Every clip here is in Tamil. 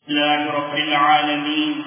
لله رب العالمين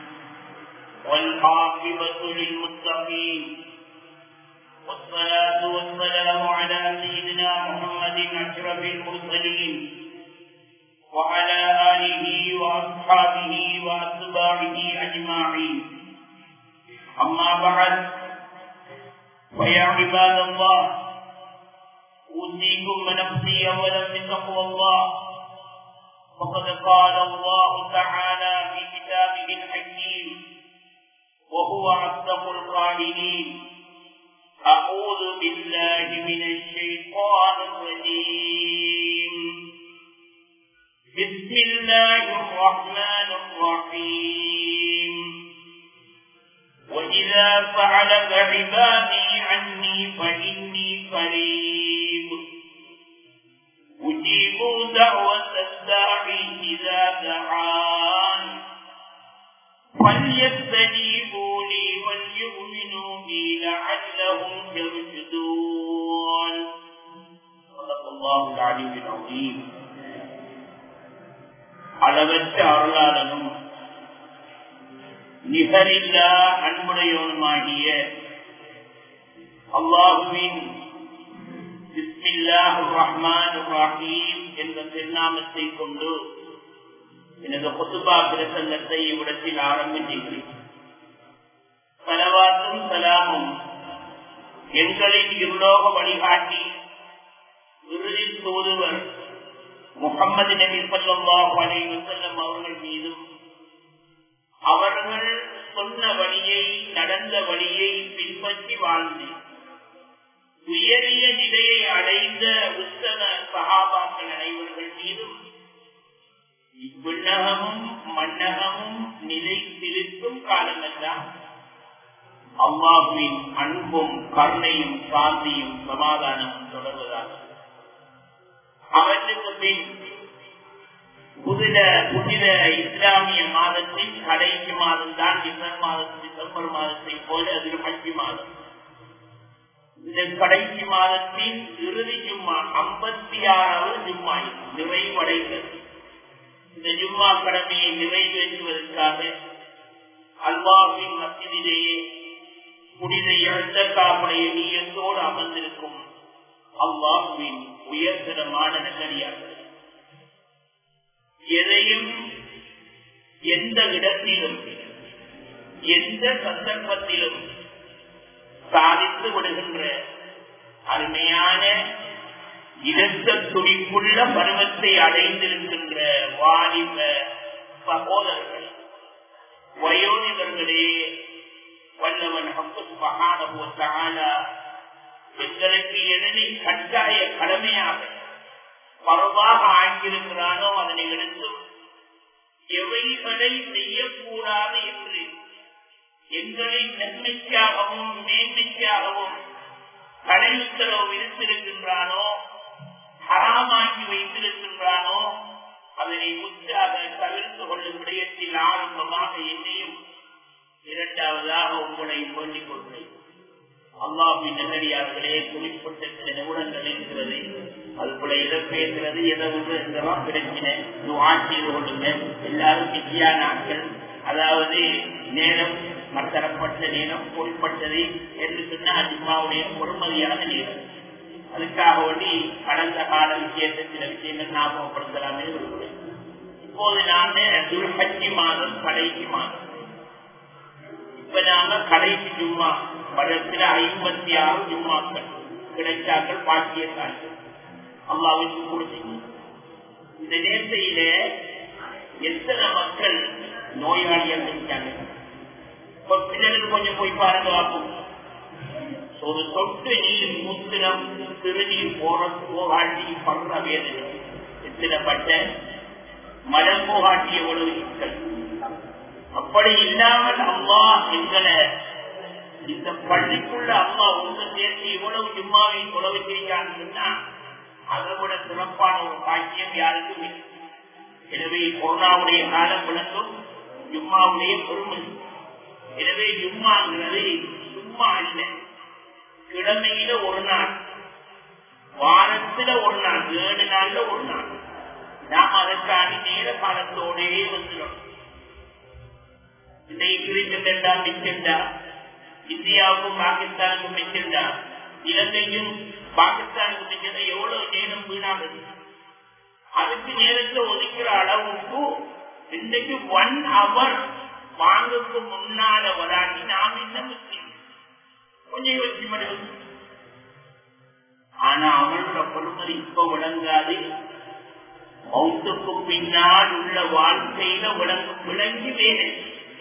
والعاقبة للمتقين والصلاة والسلام على سيدنا محمد أشرف المرسلين وعلى آله وأصحابه وأتباعه أجمعين أما بعد فيا عباد الله أوصيكم ونفسي أولا بتقوى الله وقد قال الله تعالى في كتابه الحكيم وهو أصدق القائلين أعوذ بالله من الشيطان الرجيم بسم الله الرحمن الرحيم وإذا فعلك عبادي عني فإني قريب أجيب دعوة الداعي إذا دعان فليستجيبوا لي وليؤمنوا بي لعلهم يرشدون صدق الله العلي العظيم அளவற்ற அருளாளனும் நிகரில்லா அன்புடையவனுமாகிய அல்லாஹுவின் ரஹ்மான் ரஹீம் என்ற திருநாமத்தை கொண்டு எனது பொதுபா பிரசங்கத்தை இவ்விடத்தில் ஆரம்பிக்கிறேன் பலவாத்தும் சலாமும் எங்களின் இருலோக வழிகாட்டி இறுதி தூதுவர் முகமது நபி சொல்லாஹ் அலை வசல்லம் அவர்கள் மீதும் அவர்கள் சொன்ன வழியை நடந்த வழியை பின்பற்றி வாழ்ந்து உயரிய நிலையை அடைந்த உத்தம சகாபாக்கள் அனைவர்கள் மீதும் இவ்விண்ணகமும் மன்னகமும் நிலைத்திருக்கும் காலமெல்லாம் அம்மாவின் அன்பும் கருணையும் சாந்தியும் சமாதானமும் தொடர்வதாக அவற்றுக்கு பின் புதித புனித இஸ்லாமிய மாதத்தின் கடைசி மாதம் தான் டிசம்பர் மாதம் டிசம்பர் மாதத்தை போல அதில் ஹஜ்ஜி மாதம் இந்த கடைசி மாதத்தின் இறுதி ஜும்மா ஐம்பத்தி ஆறாவது ஜும்மா நிறைவடைந்தது இந்த ஜும்மா கடமையை நிறைவேற்றுவதற்காக அல்வாவின் மத்தியிலேயே புனித இழந்த காப்புடைய நீயத்தோடு அமர்ந்திருக்கும் அல்லாஹுவின் உயர்தரமான நல்லடியார்கள் எதையும் எந்த இடத்திலும் எந்த சந்தர்ப்பத்திலும் சாதித்து விடுகின்ற அருமையான இரத்த துடிப்புள்ள பருவத்தை அடைந்திருக்கின்ற வாலிப சகோதரர்கள் வயோதிபர்களே வல்லவன் மகானபுவத்தான எங்களுக்கு எதனை கட்டாய கடமையாக பரவாக ஆக்கியிருக்கிறானோ அதனை எடுத்தும் எவைகளை செய்யக்கூடாது என்று எங்களை நன்மைக்காகவும் மேன்மைக்காகவும் கடை உத்தரவு விதித்திருக்கின்றானோ ஹராமாக்கி வைத்திருக்கின்றானோ அதனை முற்றாக தவிர்த்து கொள்ளும் விடயத்தில் ஆரம்பமாக என்னையும் இரண்டாவதாக உங்களை வேண்டிக் கொள்கிறேன் அல்லாவின் நல்லடியார்களே குறிப்பிட்ட சில நிமிடங்கள் இருக்கிறது அதுக்குள்ள எதை பேசுறது எதை விடுறதுலாம் பிரச்சனை ஆட்சி செய்து கொள்ளுங்க எல்லாரும் பிஸியான ஆட்கள் அதாவது நேரம் மத்தரப்பட்ட நேரம் பொருட்பட்டது என்று சொன்னால் அஜிமாவுடைய பொறுமதியான நேரம் அதுக்காக வேண்டி கடந்த கால விஷயத்தை சில விஷயங்கள் ஞாபகப்படுத்தலாமே விரும்புகிறேன் இப்போது நாம துல்ஹஜி மாதம் கடைசி மாதம் இப்ப நாம கடைசி ஜும்மா வருடத்தில் ஐம்பத்தி ஆறு ஜும்மாக்கள் கிடைச்சாக்கள் பாக்கியத்தார்கள் அல்லாவுக்கு கொடுத்தீங்க இந்த நேர்த்தையில எத்தனை மக்கள் நோயாளிகள் இருக்காங்க பிள்ளைகள் கொஞ்சம் போய் பாருங்க பார்ப்போம் ஒரு தொட்டு நீர் மூத்திரம் திருநீர் போற போகாட்டி படுற வேதனை எத்தனைப்பட்ட மலம் போகாட்டிய உணவு சிக்கல் அப்படி இல்லாமல் அம்மா எங்களை இந்த பள்ளிக்குள்ள அம்மா ஒன்று சேர்த்து இவ்வளவு ஜும்மாவை உழவு செய்யான்னு சொன்னா அதை விட சிறப்பான ஒரு பாக்கியம் யாருக்கும் இல்லை எனவே கொரோனாவுடைய காலம் விளங்கும் ஜும்மாவுடைய பொறுமை எனவே ஜும்மாங்கிறது சும்மா இல்லை கிழமையில ஒரு நாள் வாரத்துல ஒரு நாள் ஏழு நாள்ல ஒரு நாள் நாம் அதற்கான நேர காலத்தோடே வந்துடும் இன்றைக்கு கிரிக்கெட்டா மிச்சண்டா இந்தியாவுக்கும் பாகிஸ்தானுக்கும் மிச்சண்டா இலங்கையும் பாகிஸ்தானுக்கும் மிச்சண்டா எவ்வளவு நேரம் வீணாகுது அதுக்கு நேரத்தை ஒதுக்கிற அளவுக்கு இன்றைக்கு ஒன் அவர் வாங்குக்கு முன்னால வராட்டி நாம் என்ன முஸ்லீம் கொஞ்சம் யோசிச்சு மட்டும் ஆனா அவனோட பொறுமதி இப்ப விளங்காது மௌத்துக்கு பின்னால் உள்ள வாழ்க்கையில விளங்கு விளங்கி வேலை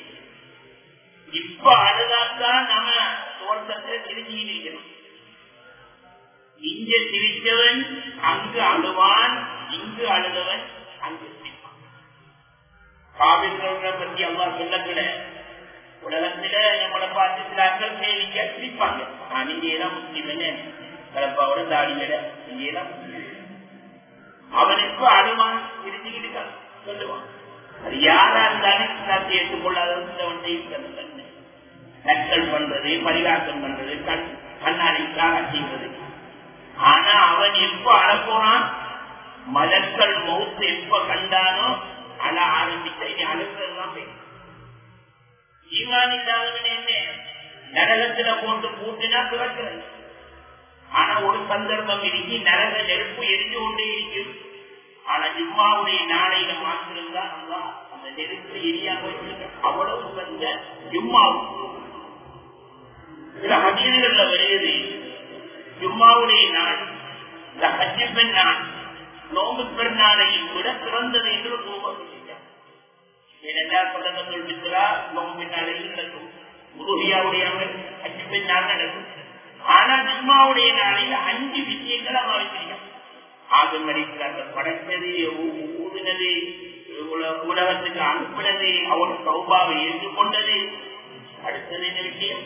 இப்ப அழுதாத்தான் நம்ம தோட்டத்துல திருச்சி இருக்கிறோம் இங்க சிரித்தவன் அங்கு அழுவான் இங்கு அழுதவன் அங்கு சிரிப்பான் காவிரி பத்தி அவ்வா சொல்லக்கூட உலகத்துல நம்மளை பார்த்து சில அக்கள் சேவிக்க சிரிப்பாங்க நான் இங்கேதான் முஸ்லீம் கலப்பாவோட தாடியோட இங்கேதான் அவனுக்கு அழுவான் திருச்சிக்கிட்டு சொல்லுவான் அது யாரா இருந்தாலும் இஸ்லாத்தை ஏற்றுக்கொள்ளாதவன் இருக்கிறது நக்கல் பண்றது பரிகாசம் பண்றது கண் கண்ணாடிக்காக செய்வது ஆனா அவன் எப்ப அழப்போனான் மலர்கள் மௌத்து எப்ப கண்டானோ அழ ஆரம்பிச்ச இனி அழுகிறதுதான் பேசும் ஈமான் இல்லாதவன் என்ன நரகத்துல போட்டு பூட்டினா பிறக்கிறது ஆனா ஒரு சந்தர்ப்பம் இருக்கு நரக நெருப்பு எரிஞ்சு கொண்டே இருக்கும் ஆனா ஜும்மாவுடைய நாளையில மாத்திருந்தா அல்லா அந்த நெருப்பு எரியாம வச்சிருக்க அவ்வளவு வந்த ஜும்மாவுக்கு சில ஹதீதுகள்ல வருகிறது ஜும்மாவுடைய நாள் இந்த ஹஜ்ஜு பெண்ணாள் நோம்பு பெருநாளையும் விட சிறந்தது என்று ரூபம் ஏனென்றா சொல்லங்கள் மித்ரா நோம்பு நாளையில் நடக்கும் உருகியாவுடைய ஹஜ்ஜு பெண்ணால் நடக்கும் ஆனா ஜும்மாவுடைய நாளையில அஞ்சு விஷயங்கள் அவன் வச்சிருக்கான் ஆகும் அடிக்கிறார்கள் படைத்தது ஊதினது உலகத்துக்கு அனுப்பினது அவர் சௌபாவை ஏற்றுக்கொண்டது அடுத்தது என்ன விஷயம்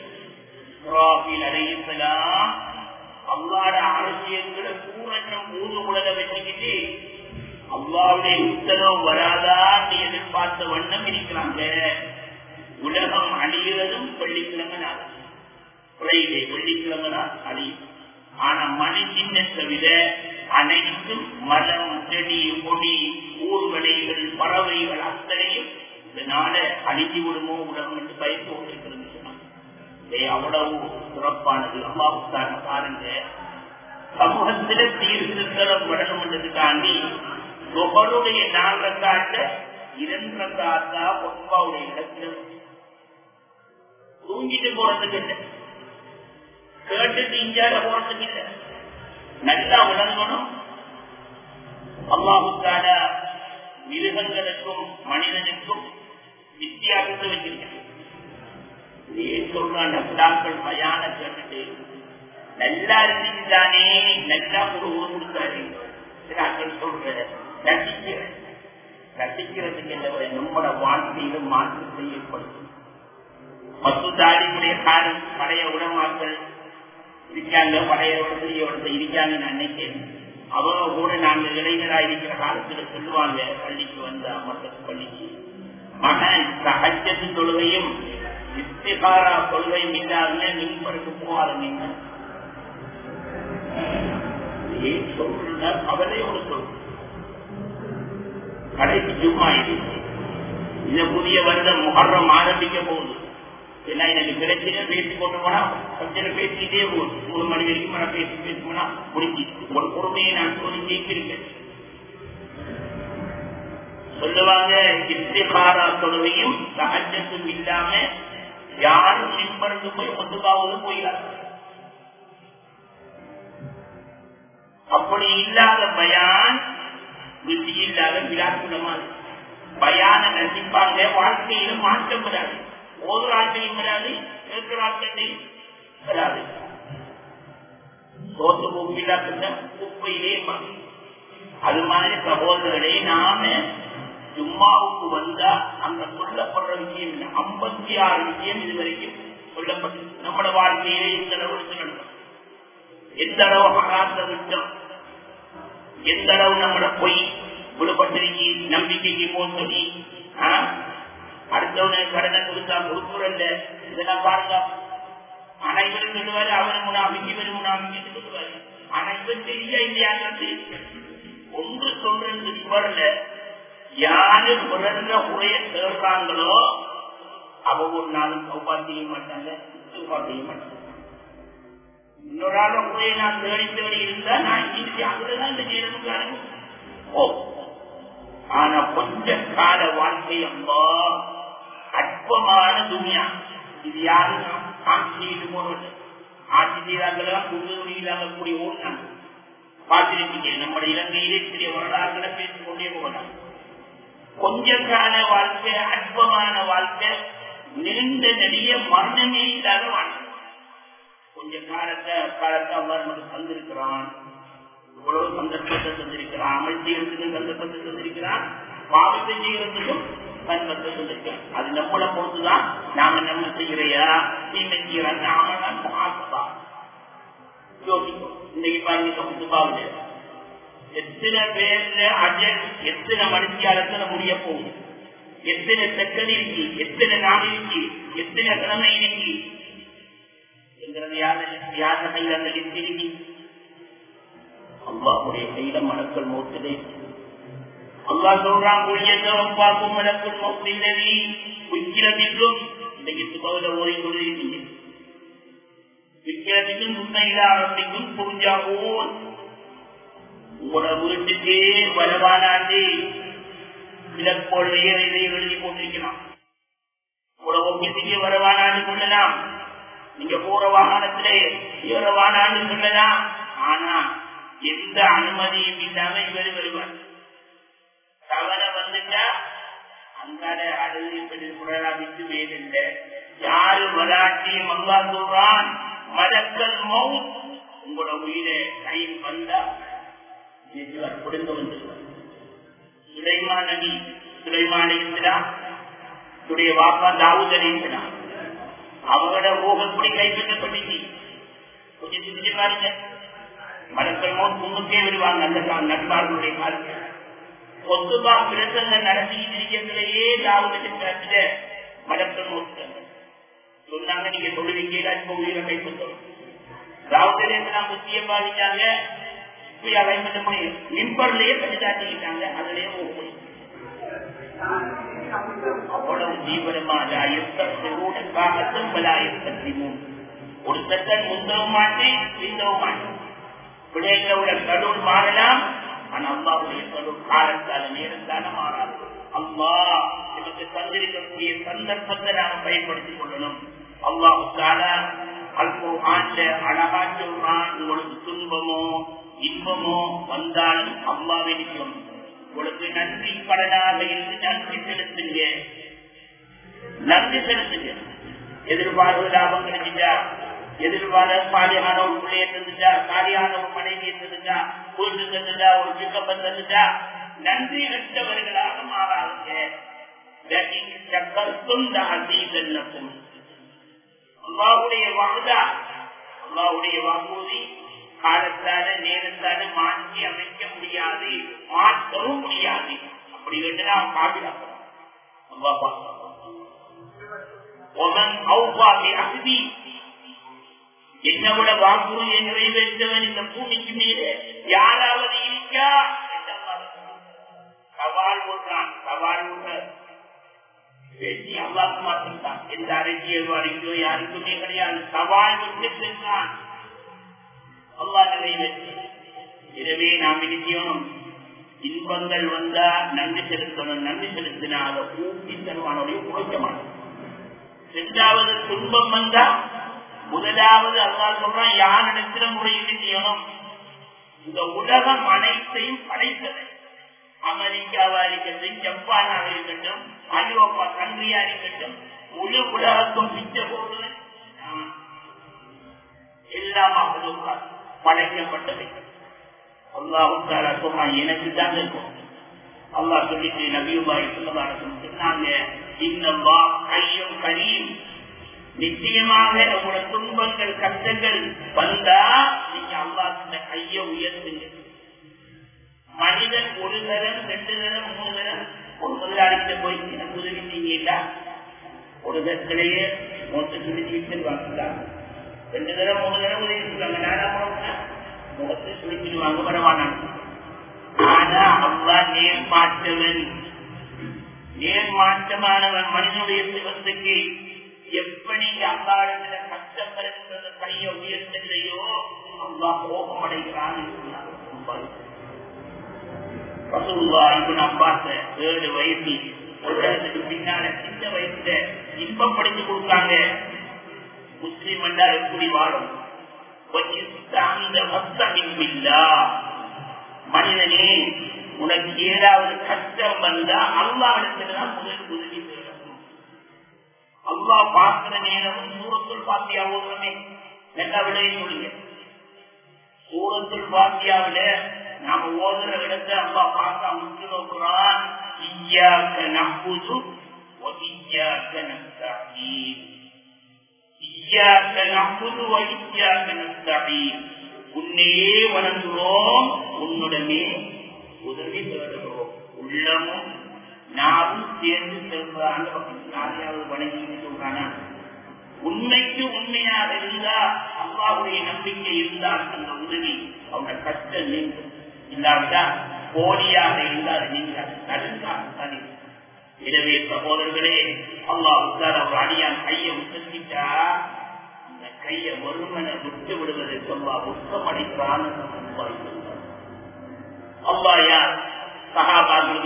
அடையலாம் அல்லாட அரசியல்களை பூரணம் ஊது உலக வச்சுக்கிட்டு அல்லாவுடைய உத்தரவு வராதான்னு எதிர்பார்த்த வண்ணம் இருக்கிறாங்க உலகம் அழிகிறதும் வெள்ளிக்கிழமை நாள் குறையிலே வெள்ளிக்கிழமை அழியும் ஆனா மணி சின்னத்தை விட அனைத்தும் மரம் செடி கொடி ஊர்வலைகள் பறவைகள் அத்தனையும் இதனால அழிஞ்சு விடுமோ உலகம் என்று பயந்து கொண்டிருக்கிறது அவ்வளவு சிறப்பானது அம்மாவுக்கான பாருங்க சமூகத்தில சீர்திருத்தம் வரணும் என்றதுக்காண்டி நுகருடைய நாள் ரக்காட்ட இரண்டு ரக்காத்தா பொன்பாவுடைய இடத்துல தூங்கிட்டு போறதுக்கு இல்லை கேட்டுட்டு இஞ்சாட போறதுக்கு இல்லை நல்லா விளங்கணும் அம்மாவுக்கான மிருகங்களுக்கும் மனிதனுக்கும் வித்தியாசத்தை வச்சிருக்கேன் சொல்றான் டாக்டர் பயான கேட்டுட்டு நல்லா இருந்துச்சுதானே நல்லா ஒரு ஊர் கொடுத்தாரு டாக்டர் சொல்ற ரசிக்கிற ரசிக்கிறதுக்கு என்ன நம்மளோட வாழ்க்கையில மாற்றத்தை ஏற்படுத்தும் பத்து தாடிமுடைய காலம் பழைய உணமாக்கள் இருக்காங்க பழைய இடத்துல இருக்காங்க நான் நினைக்கிறேன் அவங்க கூட நாங்க இளைஞரா இருக்கிற காலத்துல சொல்லுவாங்க பள்ளிக்கு வந்தா மக்கள் பள்ளிக்கு மகன் சகஜத்து தொழுகையும் இஸ்திகாரா கொள்கையும் இல்லாத மின்பருக்கு போகாத நீங்க ஏன் சொல்ற கவலையோடு சொல் கடைசி சும்மா இது இந்த புதிய வருடம் முகர்றம் ஆரம்பிக்க போகுது எல்லாம் எனக்கு பிரச்சனை பேசி கொண்டு போனா பிரச்சனை பேசிக்கிட்டே போகுது மூணு மணி வரைக்கும் நான் பேசி பேசி போனா முடிஞ்சு ஒரு பொறுமையை நான் சொல்லி ஜெயிச்சிருக்கேன் சொல்லுவாங்க இஸ்திகாரா தொழுகையும் சகஜத்தும் இல்லாம யாரும் மின்பருந்து போய் ஒத்துக்காவது போயிடாது அப்படி இல்லாத பயான் புத்தி இல்லாத விழாக்குலமா பயான நசிப்பாங்க வாழ்க்கையில மாற்றம் வராது ஒரு ஆட்டையும் வராது இருக்கிற ஆட்டையும் வராது சோத்து பூமியிலா குப்பையிலே அது மாதிரி சகோதரர்களே நாம ஜும்மாவுக்கு வந்தா அங்க சொல்லப்படுற விஷயம் ஐம்பத்தி ஆறு விஷயம் இதுவரைக்கும் சொல்லப்பட்டு நம்மட வாழ்க்கையிலே இந்த அளவு சொல்லணும் எந்த அளவு ஹராத்த விட்டோம் எந்த அளவு நம்மட பொய் விடுபட்டிருக்கி நம்பிக்கைக்கு போக சொல்லி அடுத்தவனை கடனை கொடுத்தா கொடுக்குறல்ல இதெல்லாம் பாருங்க ஆனா இவரு சொல்லுவாரு அவரு முனாபிக்கு இவரு முனாபிக்கு சொல்லுவாரு ஆனா இவர் தெரியா இல்லையாங்கிறது ஒன்று சொல்றது வரல யாரு பிறந்த உரைய சேர்றாங்களோ அவ ஒரு நாளும் சௌபா செய்ய மாட்டாங்க சௌபா செய்ய மாட்டாங்க இன்னொரு ஆள் உரையை நான் தேடி தேடி இருந்தா நான் இன்னைக்கு அங்கதான் இந்த ஜீரனுக்கு ஓ ஆனா கொஞ்ச கால வாழ்க்கை அம்மா அற்பமான துணியா இது யாரும் காட்சி செய்து போனது ஆட்சி செய்தாங்களா குண்டு இல்லாம கூடிய ஓடினாங்க பார்த்திருக்கீங்க நம்ம இலங்கையிலே சிறிய வரலாறுகளை பேசிக் கொண்டே போகலாம் கொஞ்ச கால வாழ்க்கை அற்பமான வாழ்க்கை நீண்ட நெடிய மரணமே இல்லாத வாழ்க்கை கொஞ்ச காலத்தை காலத்தை அவர் நமக்கு தந்திருக்கிறான் இவ்வளவு சந்தர்ப்பத்தை தந்திருக்கிறான் அமல் செய்யறதுக்கு சந்தர்ப்பத்தை தந்திருக்கிறான் பாவத்தை செய்யறதுக்கும் சந்தர்ப்பத்தை தந்திருக்கிறான் அது நம்மளை பொறுத்துதான் நாம நம்ம செய்யறையா தீமை செய்யற நாம தான் யோசிக்கும் இன்னைக்கு பாருங்க முத்துபாவுல எத்தனை பேர்ல அஜன் எத்தனை மனுஷியாலத்துல முடிய போகுது எத்தனை செக்கல் இருக்கு எத்தனை நாள் இருக்கு எத்தனை கிழமை இருக்கு என்கிறது யாரு யார கையில் அந்த லிஸ்ட் இருக்கு அல்லாஹுடைய கையில மலக்கள் மௌத்ததே அல்லா சொல்றான் குழியத்தவன் பார்க்கும் மலக்குள் மௌத்தில்லவி உச்சிரத்திற்கும் இன்றைக்கு சுபவில ஓடி கொண்டிருக்கீங்க விக்கிரத்துக்கும் உண்மையில ஆரம்பிக்கும் புரிஞ்சாகும் உங்களோட வீட்டுக்கே வரவானாண்டு விலக்கோடைய இதை எழுதி போட்டிருக்கலாம் உங்களோட ஒப்பியத்துக்கே வரவானான்னு சொல்லலாம் நீங்க போற வாகனத்திலே ஏறவானான்னு சொல்லலாம் ஆனா எந்த அனுமதியும் இல்லாம இவர் வருவார் தவற வந்துட்டா அங்காட அழுது இப்படி குரலா விட்டு வேதில்லை யாரு வராட்டியும் அல்லா சொல்றான் மதக்கல் மவுத் உங்களோட உயிரை கையில் வந்தா கொடுத்து வந்துருவார் சுலைமான் நபி சுலைமான் இருக்கிறான் உடைய வாப்பா தாவூத் அலிங்கிறான் அவங்களோட ஊகப்படி கைப்பற்றப்பட்டுச்சு கொஞ்சம் சிந்திச்சு பாருங்க மலக்கள் மோன் முன்னுக்கே வருவாங்க அந்த நண்பர்களுடைய காலத்தில் பொதுவா பிரசங்க நடத்திக்கிட்டு இருக்கிறதுலையே தாவூத் மலக்கள் மோட்டாங்க சொன்னாங்க நீங்க சொல்லுவீங்க இப்ப உயிரை கைப்பற்றணும் ராவுத்தரேசனா புத்திய பாதிச்சாங்க இப்படி கைப்பற்ற முடியும் மிம்பர்லயே பஞ்சாட்டிக்கிட்டாங்க அதுலயே போக முடியும் அவ்வளவு தீவிரமாக காகத்தும் பலாயத்தத்திமும் ஒரு செகண்ட் முந்தவும் மாட்டேன் பிந்தவும் மாட்டேன் பிள்ளைகளோட கடவுள் மாறலாம் ஆனா அம்மாவுடைய கடவுள் காலத்தால நேரத்தால மாறாது அம்மா நமக்கு தந்திருக்கக்கூடிய சந்தர்ப்பத்தை நாம் பயன்படுத்திக் கொள்ளணும் அல்லாவுக்கால அல்போ ஆண்ட அழகா சொல்றான் உங்களுக்கு துன்பமோ இன்பமோ வந்தாலும் அம்மாவை நிற்கும் உங்களுக்கு நன்றி கடனாக இருந்து நன்றி செலுத்துங்க நன்றி செலுத்துங்க எதிர்பார்ப்பு லாபம் கிடைச்சிட்டா எதிர்பார பாலியான ஒரு பிள்ளைய தந்துட்டா காலியான ஒரு மனைவியை தந்துட்டா வீட்டு தந்துட்டா ஒரு பிக்கப்பன் தந்துட்டா நன்றி கட்டவர்களாக மாறாதுங்க அல்லாவுடைய வாக்குதா அல்லாவுடைய வாக்குறுதி காலத்தால நேரத்தால மாற்றி அமைக்க முடியாது மாற்றவும் முடியாது அப்படி வந்து நாம் பாதுகாக்கிறோம் அல்லா பாதுகாப்பி என்ன விட வாக்குறுதியை நிறைவேற்றவன் இந்த பூமிக்கு மீது யாராவது இருக்கா சவால் விடுறான் சவால் விடுற பேசி அல்லாக்கு மாற்றிருக்கான் எந்த அரசியல்வாதிக்கோ யாருக்குமே கிடையாது சவால் விட்டு சென்றான் அல்லா நிறைவேற்றி எனவே நாம் நிச்சயம் இன்பங்கள் வந்தா நன்றி செலுத்தணும் நன்றி செலுத்தினா அதை ஊட்டி தருவானுடைய குறைக்க மாட்டோம் இரண்டாவது துன்பம் வந்தா முதலாவது அல்லா சொல்றான் யாரிடத்தில முறையீடு செய்யணும் இந்த உலகம் அனைத்தையும் படைத்தது அமெரிக்காவா இருக்கட்டும் ஜப்பானாக இருக்கட்டும் ஐரோப்பா கண்ட்ரியா இருக்கட்டும் முழு உலகத்தும் பிச்ச போடுவது எல்லாமாக படைக்கப்பட்டவை அல்லாஹுக்கார சொன்னா எனக்கு தான் இருக்கும் அல்லா சொல்லிட்டு நபியுல்லாஹி சொல்லதாக சொன்னாங்க இன்னல்லா ஐயம் கரீம் நிச்சயமாக உங்களோட துன்பங்கள் கஷ்டங்கள் வந்தா நீங்க அல்லாஹ் கைய உயர்த்துங்க மனிதன் ஒரு தரம் ரெண்டு தரம் மூணு தரம் ஒரு முதலாளிகிட்ட போய் எனக்கு உதவி செய்யல ஒரு தரத்திலேயே மொத்த சுழிச்சு வாங்கலாம் ரெண்டு தரம் மூணு தரம் உதவி செய்வாங்க நானா முகத்தை சுழிச்சிடுவாங்க பரவாயில்ல ஆனா ஆனா அல்லா நேர்மாற்றவன் நேர்மாற்றமானவன் மனிதனுடைய சிவத்துக்கு எப்படி அல்லாடத்துல கஷ்டம் வருகின்றது கையை உயர்த்தலையோ அல்லா கோபம் அடைகிறான் அப்பாச ஏழு வயசு உலகத்துக்கு பின்னால சின்ன வயசுல இன்பப்படுத்தி கொடுத்தாங்க முஸ்லிம் என்றா எப்படி வாழும் மனிதனே உனக்கு ஏதாவது கஷ்டம் வந்தா அல்லாவிடத்துலதான் முதல் உதவி தேடணும் அல்லா பார்க்கிற நேரம் சூரத்துள் பாத்தியா ஓதுறமே நல்லா விடையை சொல்லுங்க சூரத்துள் பாத்தியாவில நாம ஓதுற இடத்தை அல்லா பார்த்தா முற்று நோக்குறான் இய்யாக்க நம்புது இய்யாக்க நஸ்தீன் இய்யாக்க நம்புது இய்யாக்க நஸ்தீன் உன்னையே வணங்குகிறோம் உன்னுடனே உதவி தேடுகிறோம் உள்ளமும் நாமும் சேர்ந்து செல்றாங்க யாரையாவது வணங்கி சொல்றானா உண்மைக்கு உண்மையாக இருந்தா அம்மாவுடைய நம்பிக்கை இருந்தால் அந்த உதவி அவங்க கஷ்டம் நீங்கும் இல்லாவிட்டா போலியாக இருந்தால் நீங்கள் நடுங்காது எனவே சகோதரர்களே அல்லாவுக்கார் அவர் அடியான் கையை விட்டுட்டா அந்த கையை ஒருமனை விட்டு விடுவதை சொல்லா உத்தமடைத்தான் அல்லா யார் சகாபாக்களுக்கு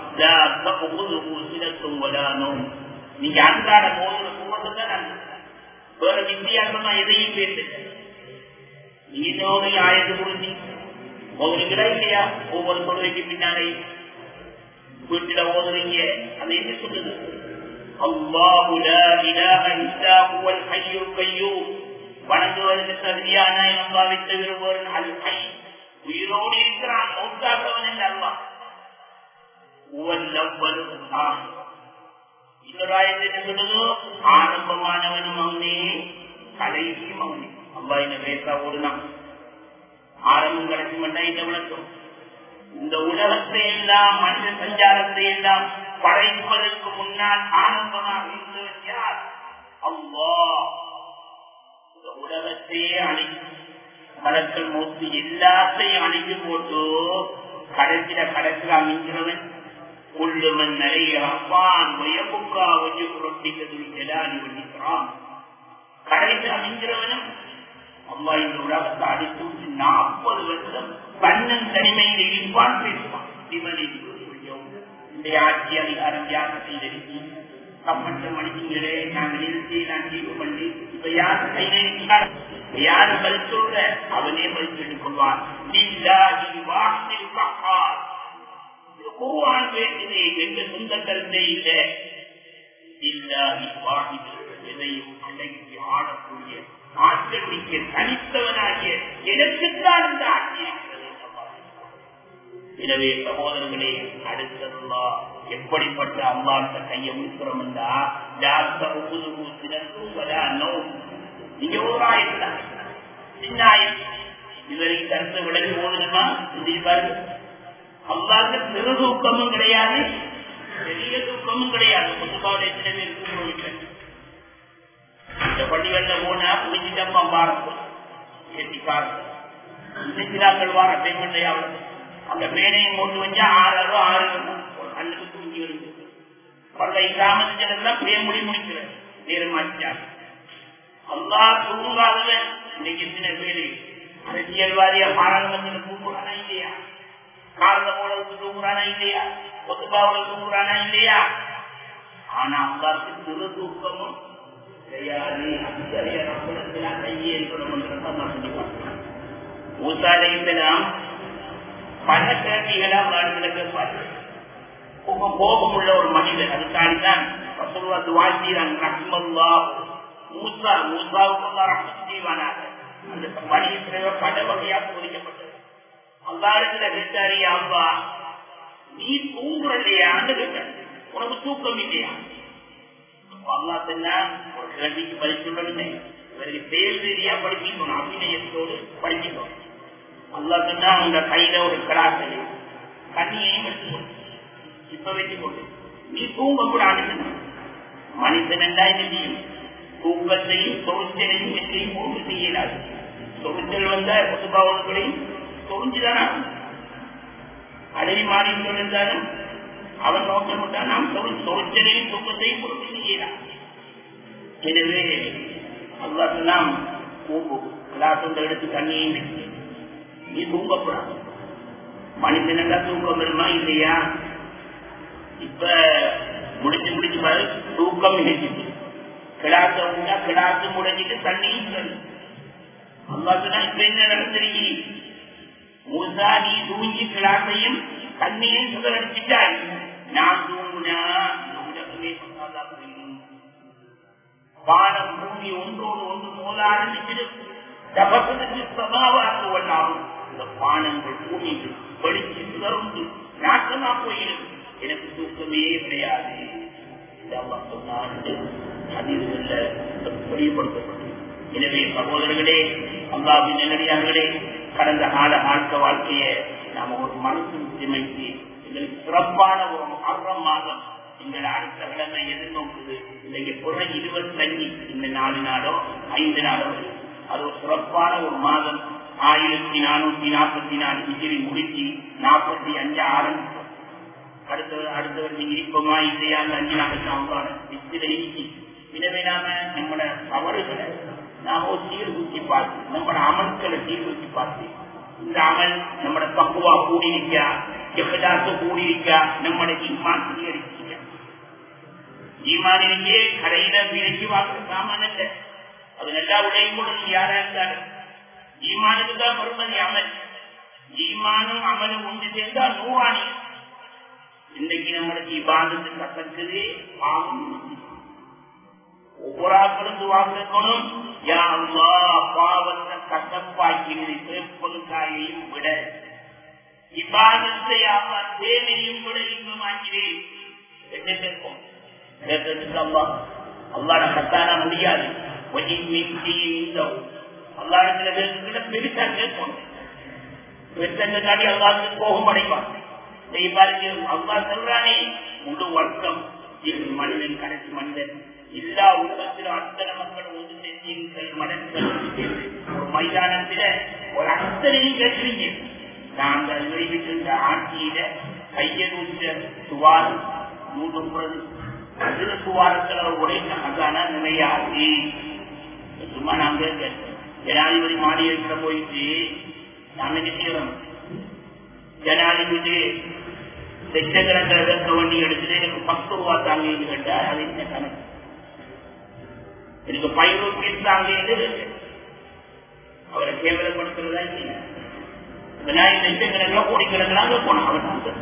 சொல்லணும் நீங்க அன்றாட போதுல போவதுதான் வேற வித்தியாசமா எதையும் பேசுங்க நீங்க ஆயத்து புரிஞ்சு ஓதுறீங்களா இல்லையா ஒவ்வொரு தொழுகைக்கு பின்னாலே வீட்டுல ஓதுறீங்க அது என்ன சொல்லுது அல்லாஹு லா இலாஹ இல்லா ஹுவல் ஹய்யுல் கய்யூம் வணங்குவதற்கு தகுதியான அல்லாஹ்வை தவிர வேறு அல் ஹய் உயிரோடு இருக்கிறான் மௌத்தாகவன் என்று அல்லாஹ் ஹுவல் அவ்வல் ஆஹ் இன்னொரு ஆயத்தை என்ன சொல்லுதோ ஆரம்பமானவனும் அவனே கடைசியும் அவனே அல்லாஹ் என்ன பேசா ஓடுனான் ஆரம்பம் கிடைக்கும் இந்த விளக்கம் இந்த உலகத்தை எல்லாம் மனித சஞ்சாரத்தை எல்லாம் படைப்பதற்கு முன்னால் ஆரம்பமாக இருந்தவன் யார் அல்லா இந்த உலகத்தையே அழி மலக்கள் மூத்து எல்லாத்தையும் அழிஞ்சு போட்டு கடைசியில கடைசியில் அமைக்கிறவன் உள்ளவன் நிறைய அப்பான் வயமுக்கா வச்சு புரட்டிக்கிறது ஜலானி வண்டிக்கிறான் கடைசி அமைக்கிறவனும் அம்மா இந்த உலகத்தை அடித்து நாற்பது வருஷம் கண்ணன் தனிமையில் இருப்பான் பேசுவான் இந்த ஆட்சி அதிகாரம் யார் கைதறிச்சு கப்பட்ட மணிங்களே நாங்கள் நிறுத்தி நான் தீர்வு பண்ணி இப்ப யார் கையில இருக்கிறார் யாரு பதில் சொல்ற அவனே பதில் சொல்லிக் கொள்வான் குருவான் பேசினே என்ற சொந்த கருத்தை இல்லை இல்லாஹி வாஹிது எதையும் அடங்கி ஆடக்கூடிய ஆற்றல் மிக்க தனித்தவனாகிய எனக்குத்தான் இந்த ஆட்சி இருக்கிறது எனவே சகோதரர்களே அடுத்ததுல்லா எப்படிப்பட்ட அம்மாட்ட கையை முடிக்கிறோம் என்றா நீங்க ஒரு ஆயிரம் சின்ன ஆயிரம் இதுவரைக்கும் கருத்து விலகி போகணுமா பாருங்க அல்லாவுக்கு சிறு தூக்கமும் கிடையாது பெரிய தூக்கமும் கிடையாது பொதுவாக எத்தனை பேருக்கு இந்த பள்ளிகள்ல போனா புரிஞ்சிட்டம்மா பாருங்க ஏற்றிக்காரர்கள் வார பேமெண்ட் ஆகும் அந்த பேனையும் கொண்டு வச்சா ஆறு ஆறு அன்னைக்கு தூங்கி வருது பல கிராமத்தில் எல்லாம் பே முடி முடிக்கிறது நேரம் மாற்றிட்டார் அல்லா தூங்காதவன் இன்னைக்கு எத்தனை பேரு அரசியல்வாதியா பாராளுமன்றத்தில் தூங்குறானா இல்லையா காரண போலவுக்கு தூங்குறானா இல்லையா ஒத்துபாவுல தூங்குறானா இல்லையா ஆனா அல்லாவுக்கு திரு தூக்கமும் கிடையாது அத்தகைய நம்மிடத்தில் கையே இருக்கணும் என்று மூசாலையெல்லாம் பல கேள்விகளா வாழ்க்கையில கேட்பார்கள் கோபம் உள்ள ஒரு மனிதன் அதுக்காகத்தான் சொல்வது வாழ்க்கிறான் ரஹ்மல்லா மூசா மூசாவுக்கு ரஹ்மத் செய்வானாக அந்த மனிதத்தில பல வகையா சோதிக்கப்பட்டது அல்லாருக்குல கேட்டாரி அவ்வா நீ தூங்குற இல்லையான்னு கேட்டார் உனக்கு தூக்கம் இல்லையா அல்லா சொன்னா ஒரு கேள்விக்கு பதில் சொல்லணுமே இவருக்கு செயல் ரீதியா படிக்கணும் அபிநயத்தோடு படிக்கணும் அல்லா சொன்னா உங்க கையில ஒரு கிளாஸ் தண்ணியையும் வச்சுக்கொண்டு இப்ப வச்சுக்கொண்டு நீ தூங்க கூடாது மனிதன் என்றா செய்யும் தூக்கத்தையும் தொழிற்சலையும் எத்தையும் ஒன்று செய்யலாது தொழிற்சல் வந்த பொதுபாவங்களையும் தொழிஞ்சுதானா அட மனைவி மாறி இருந்தாலும் அவன் நோக்கம் விட்டால் நாம் சொற்சனையும் துக்கத்தையும் பொறுத்து செய்யலாம் எனவே அல்லாஹ் நாம் கிளாஸ் ஒன்றை எடுத்து தண்ணியும் வைக்க நீ தூங்கப்படாது மனிதனெல்லாம் தூக்கம் வருமா இல்லையா இப்ப முடிச்சு முடிச்சு பாரு தூக்கம் நினைச்சிட்டு கிளாச உண்டா கிளாசு முடிஞ்சிட்டு தண்ணியும் சரி அல்லாஹ் இப்ப என்ன நடந்துருக்கீ மூசா நீ தூங்கி கிளாசையும் தண்ணியும் சுதரடிச்சிட்டாய் நான் தூங்குனா இந்த உலகமே பசாதா போயிடும் வானம் பூமி ஒன்றோடு ஒன்று மோத ஆரம்பிச்சிடும் தபசனுக்கு சமாவாக்கு வல்லாகும் இந்த பானங்கள் பூமிக்கு வெளிச்சு சுதர்ந்து நாட்டமா போயிடும் எனக்கு தூக்கமே கிடையாது வெளிப்படுத்தப்பட்டது எனவே சகோதரர்களே அல்லாவின் நல்லடியார்களே கடந்த கால வாழ்க்கை வாழ்க்கையை நாம ஒரு மனசு சிமைக்கு எங்களுக்கு சிறப்பான ஒரு அறம் மாதம் எங்கள் அடுத்த கிழமை எதிர்நோக்குது இன்னைக்கு புற இருபத்தஞ்சு இந்த நாலு நாளோ ஐந்து நாளோ அது ஒரு சிறப்பான ஒரு மாதம் ஆயிரத்தி நானூத்தி நாற்பத்தி நாலு டிகிரி முடிச்சு நாற்பத்தி அஞ்சு ஆரம்பிச்சோம் அடுத்தவர் அடுத்தவர் நீங்க இருப்போமா இல்லையா அஞ்சு நாளைக்கு அவங்களோட நிச்சயில இருக்கு எனவே நாம நம்மளோட தவறுகளை நாம சீர்தூக்கி பார்த்து நம்மளோட அமல்களை சீர்தூக்கி பார்த்து இந்த அமல் நம்மளோட பக்குவா கூடியிருக்கா எவ்வளவு கூடியிருக்கா நம்மளோட ஈமான் அதிகரிக்க ஈமானிலேயே கடையில விலகி வாக்குற சாமான் அல்ல அது நல்லா உடையும் கூட யாரா இருந்தாலும் ஈமானுக்கு தான் வருவது அமல் ஈமானும் அமலும் ஒன்று சேர்ந்தா நூறாணி இன்னைக்கு நம்மளுக்கு இபாதத்து கசக்குது பாவம் ஒவ்வொரு ஆக்களும் வாங்கணும் யாருமா பாவத்தை கசப்பாக்கினது பிறப்பதுக்காயையும் விட இபாதத்தை அவா தேவையும் விட இன்பமாக்கிறேன் என்ன கேட்கும் அல்லாட கத்தானா முடியாது அல்லாடத்துல பெருசா கேட்கும் பெருசாடி அல்லாவுக்கு கோபம் அடைவான் பாருங்க அல்லா சொல்றானே முழு வர்க்கம் மனிதன் கடைசி மனிதன் எல்லா உலகத்திலும் அத்தனை மக்கள் ஒன்று செஞ்சீர்கள் மனசுகள் ஒரு மைதானத்தில ஒரு அத்தனையும் கேட்கிறீங்க நாங்கள் விளைவிக்கின்ற ஆட்சியில கையெழுத்த சுவாரம் நூற்றுறது அதுல சுவாரத்துல உடைந்த அதான நிலையாது சும்மா நாங்க ஜனாதிபதி மாநிலத்துல போயிட்டு நாங்க செய்யறோம் ஜனாதிபதி லட்சக்கணக்கில் வேர்க்க வண்டி எடுத்துட்டு எனக்கு பத்து ரூபா தாங்க கேட்டா அது என்ன கணக்கு எனக்கு பதினோரு பீஸ் தாங்க அவரை கேவலப்படுத்துறதா இல்லையா இதெல்லாம் லட்சக்கணக்கில் கோடிக்கணக்கில் போனோம் அவர்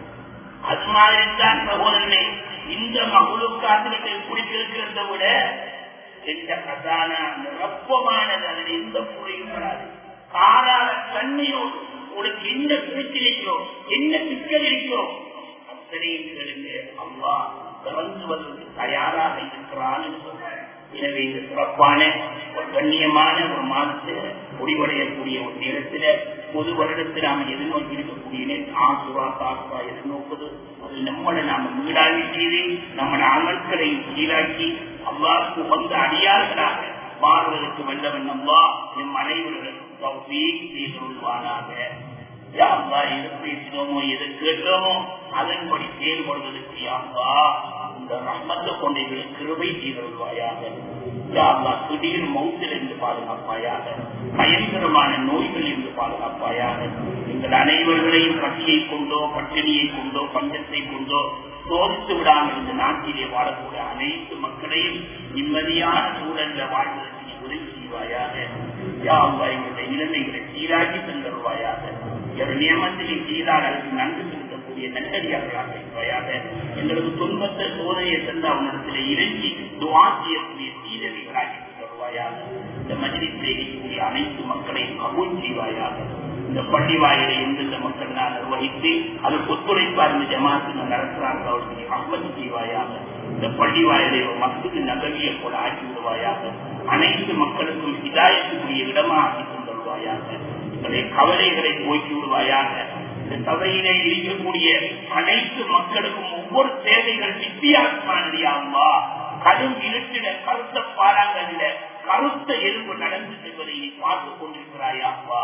அது மாதிரி தான் சகோதரனே இந்த மகுழுக்காத்திரத்தை குடித்திருக்கிறத விட எந்த கதான நிரப்பமானது அதில் எந்த குறையும் வராது காரால தண்ணியோடு உனக்கு என்ன பிரச்சனைக்கோ என்ன சிக்கல் இருக்கோ அத்தனையும் கேளுங்க அம்மா திறந்து வருவதற்கு தயாராக இருக்கிறான் என்று சொல்றாரு எனவே இந்த சிறப்பான ஒரு கண்ணியமான ஒரு மாதத்தை முடிவடையக்கூடிய ஒரு நேரத்தில் பொது வருடத்தில் நாம் எதிர்நோக்கி இருக்கக்கூடிய ஆசுரா தாசுரா எதிர்நோக்குது அது நம்மளை நாம வீடாகி செய்து நம்மளோட அமல்களை சீராக்கி அவ்வாறு வந்த அடியார்களாக மாறுவதற்கு வல்லவன் அம்மா நம் அனைவர்களுக்கும் செய்துள்வானாக யாப்பா எது பேசினோமோ எது கேட்டோமோ அதன்படி செயல்படுவதற்கு யாப்பா இந்த ரம்மத்தை கொண்டு கிருபை செய்தருள்வாயாக யாப்பா திடீர் மௌத்தில் இருந்து பாதுகாப்பாயாக பயங்கரமான நோய்கள் இருந்து பாதுகாப்பாயாக எங்கள் அனைவர்களையும் பட்டியை கொண்டோ பட்டினியை கொண்டோ பஞ்சத்தை கொண்டோ சோதித்து விடாமல் இந்த நாட்டிலே வாழக்கூடிய அனைத்து மக்களையும் நிம்மதியான சூழல்ல வாழ்வதற்கு உதவி செய்வாயாக யாவா எங்களுடைய நிலைமைகளை சீராக்கி தந்தருவாயாக ஒரு நியமத்திலே செய்தால் அதற்கு நன்கு செலுத்தக்கூடிய நல்லடியார்களாக இருப்பாயாக எங்களுக்கு துன்பத்தை சோதனையை தந்த அவனிடத்தில் இறங்கி துவா செய்யக்கூடிய சீரடிகளாகி தருவாயாக இந்த மஜிலிசிலே இருக்கக்கூடிய அனைத்து மக்களையும் கபூல் செய்வாயாக இந்த பள்ளி வாயிலை எந்தெந்த மக்கள் நான் நிர்வகித்து அதற்கு ஒத்துழைப்பார் இந்த ஜமாத்து நடத்துகிறார்கள் அவர்களுக்கு அம்மதி செய்வாயாக இந்த பள்ளி வாயிலை மக்களுக்கு நகவியை போல ஆக்கி விடுவாயாக அனைத்து மக்களுக்கும் இதாயத்துக்குரிய இடமாக ஆக்கி கொண்டுள்வாயாக எங்களுடைய கவலைகளை போக்கி விடுவாயாக இந்த சபையிலே இருக்கக்கூடிய அனைத்து மக்களுக்கும் ஒவ்வொரு தேவைகள் வித்தியாசமானதையாகுமா கடும் இருட்டிட கருத்த பாறாங்கல்ல கருத்த எலும்பு நடந்து செல்வதை நீ பார்த்துக் கொண்டிருக்கிறாயாப்பா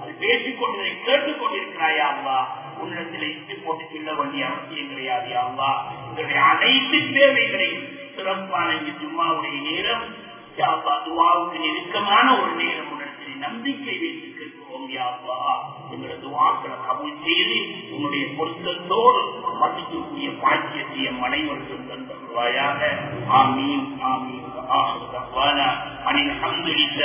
அது பேசிக் கொண்டதை கேட்டுக் கொண்டிருக்கிறாயா அல்லா உன்னிடத்தில் இட்டு போட்டு சொல்ல வேண்டிய அவசியம் கிடையாது அல்லா உங்களுடைய அனைத்து தேவைகளையும் சிறப்பான இந்த ஜும்மாவுடைய நேரம் துவாவுக்கு நெருக்கமான ஒரு நேரம் உன்னிடத்தில் நம்பிக்கை வைத்து கேட்கிறோம் யாப்பா எங்களது துவாக்களை கபூல் செய்து உன்னுடைய பொருத்தத்தோடு மதிக்கக்கூடிய பாக்கியத்தை அனைவருக்கும் தந்தருவாயாக ஆமீன் ஆமீன் ஆஹ் அனில் அஹமதுல்லா